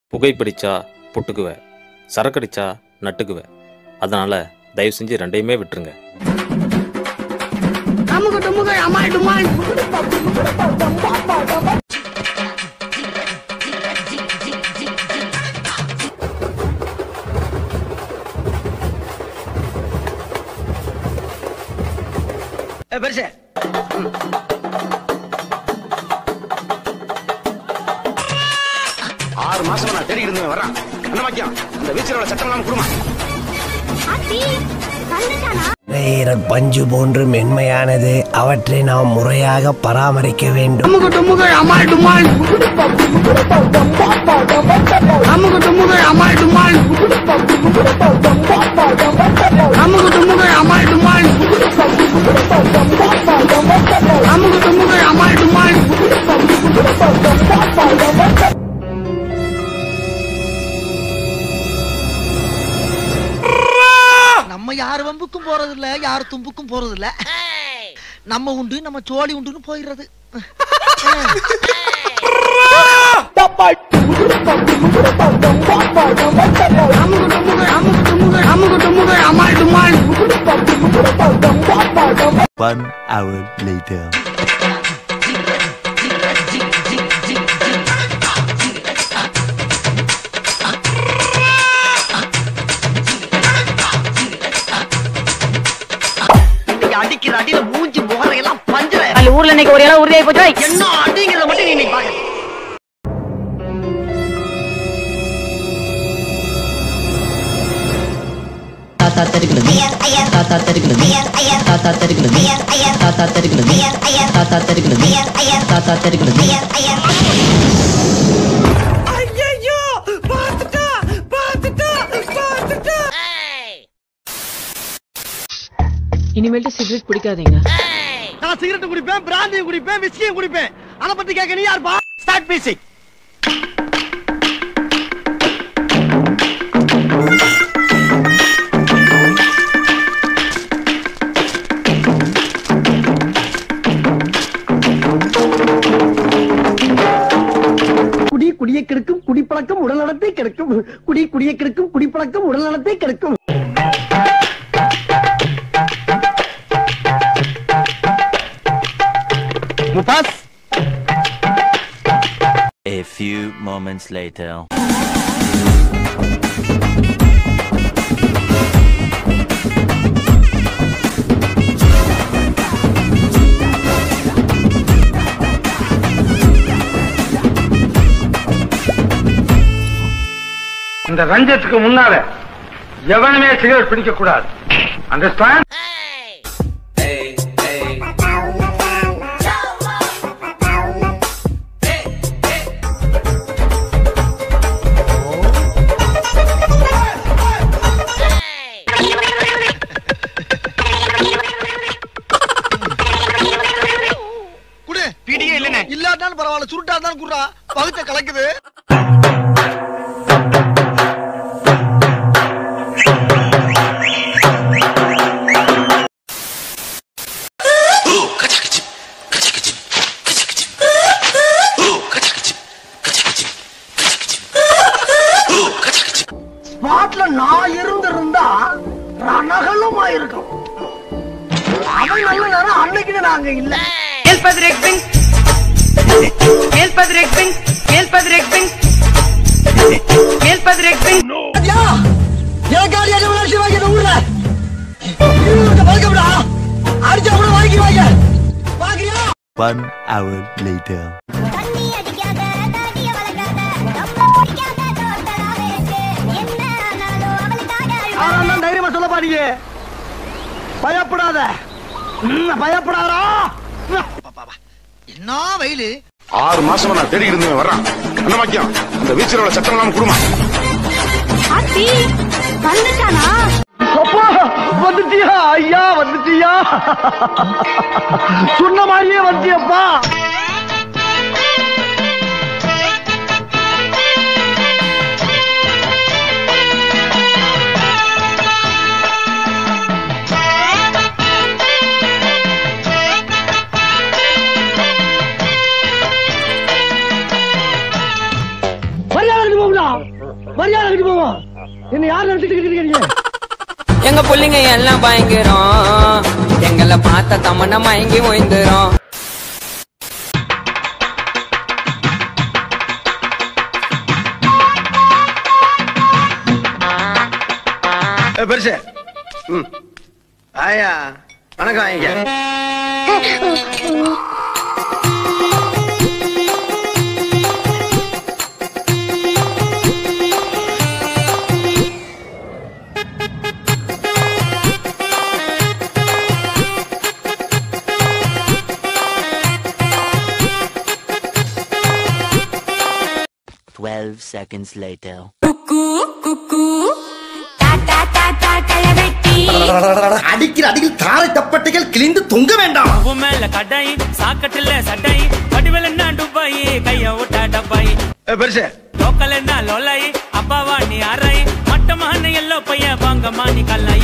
புகைப்பிடிச்சா புட்டுக்குவ சரக்கடிச்சா நட்டுக்குவ அதனால தயவு செஞ்சு ரெண்டையுமே விட்டுருங்க அமுக டுமுக அமால் டுமால் பெருசு ஆறு மாசம் நான் தேடி இருந்தேன் வரான் என்ன வாக்கியம் இந்த வீச்சரோட சட்டம் இல்லாம குடுமா ஈரல் பஞ்சு போன்று மென்மையானது அவற்றை நாம் முறையாக பராமரிக்க வேண்டும் அமுக டுமுக அமால் டுமால் அமுக டுமுக அமால் டுமால் அமுக டுமுக அமால் டுமால் அமுக டுமுக அமால் டுமால் நம்ம யார் வம்புக்கும் போறது இல்ல யார் தும்புக்கும் போறது இல்ல நம்ம உண்டு நம்ம சோழி உண்டுன்னு போயிடுறது அமுக டுமுக அமுக டுமுக அமுக டுமுக அமால் டுமால் One hour later. இன்னைக்கு அடிக்கிற அடியில மூஞ்சி முகரையெல்லாம் பஞ்சர அந்த ஊர்ல இன்னைக்கு ஒரு இடம் உறுதியாகி போச்சா என்ன அடிங்கிறத மட்டும் நீ இன்னைக்கு பாக்க தாத்தா தெரிகிறது தாத்தா தெரிகிறது தாத்தா தெரிகிறது தாத்தா தெரிகிறது தாத்தா தெரிகிறது தாத்தா தெரிகிறது இனிமேல்ட்டு சிகரெட் பிடிக்காதீங்க நான் சிகரெட் குடிப்பேன் பிராந்தியும் குடிப்பேன் விஸ்கியும் குடிப்பேன் அத பத்தி கேட்க நீ யாருப்பா ஸ்டார்ட் மியூசிக் குடி குடியை கெடுக்கும் குடிப்பழக்கம் உடல்நலத்தை கெடுக்கும் குடி குடியை கெடுக்கும் குடிப்பழக்கம் உடல்நலத்தை கெடுக்கும் Mubas A few moments later. இந்த ரஞ்சத்துக்கு முன்னால எவனுமே சிகரெட் பிடிக்க கூடாது அண்டர்ஸ்டாண்ட் குடு பிடியே இல்லனே இல்லாட்டாலும் பரவாயில்ல சுருட்டா இருந்தாலும் குடுறா பகுத்த கலக்குது ஸ்பாட்ல நான் இருந்திருந்தா ரணகலமா இருக்கும் அவன் நல்ல நேரம் அன்னைக்கு நாங்க இல்ல ஐயா, எனக்காடி என்ன விளையாட்டு வாங்கி இந்த ஊர்ல இந்த பழக்கம்டா அடிச்சா கூட வாங்கிக்குவாங்க வாங்கியா One hour later. தண்ணி அடிக்காத தாடிய வளர்க்காத ரொம்ப பிடிக்காத தோட்டரா பேசு என்ன ஆனாலும் அவளுக்காக அழுவ ஆனா தைரியமா சொல்லப்பா நீங்க பயப்படாத ம், பயப்படாதா என்ன வெயிலு ஆறு மாசம் நான் தேடி இருந்தேன் வரான் என்ன வாக்கியம் இந்த வீச்சரோட சட்டம் இல்லாம குடுமா ஆத்தி வந்துட்டானா அப்பா வந்துட்டியா ஐயா வந்துட்டியா சொன்ன மாதிரியே வந்துட்டியப்பா மரியாதை போகுதா மரியாதை கட்டி போவோம் என்ன யார் நினைச்சிட்டு இருக்கீங்க எங்க புள்ளைங்க எல்லாம் பயங்கரம் எங்களை பார்த்த தமன்னா மயங்கி ஓய்ந்துரும் பெருசு ம் ஆயா வணக்கம் ஐயா Twelve seconds later. அடிக்கிற அடியில் தாரை தப்பட்டைகள் கிழிந்து தொங்க வேண்டாம் மேல கடாய் சாக்கட்டுல சட்டை வடிவல் என்ன டுபாய் கைய விட்டா டப்பாய் பெருசு லோக்கல் என்ன லோலாய் அப்பாவா நீ அறாய் மட்டமான எல்லோ பைய வாங்கம்மா நீ கல்லாய்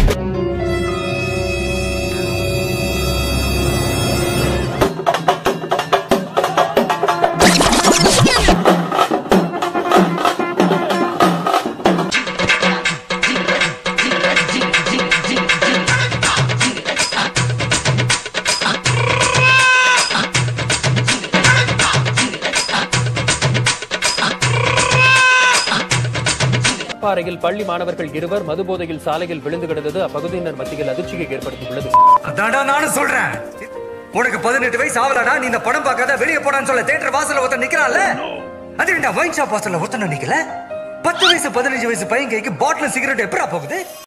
பாறையில் பள்ளி மாணவர்கள் இருவர் மதுபோதையில் சாலையில் விழுந்து கிடந்தது அப்பகுதியினர் மத்தியில் அதிர்ச்சியை ஏற்படுத்தியுள்ளது அதான்டா நானும் சொல்றேன் உனக்கு பதினெட்டு வயசு ஆகலடா நீ இந்த படம் பார்க்காத வெளியே போடான்னு சொல்ல தேட்டர் வாசல்ல ஒருத்தன் நிக்கிறான்ல அது என்ன வைன் ஷாப் வாசல்ல ஒருத்தன் நிக்கல பத்து வயசு பதினஞ்சு வயசு பையன் கைக்கு பாட்டில் சிகரெட் எப்படா போகுது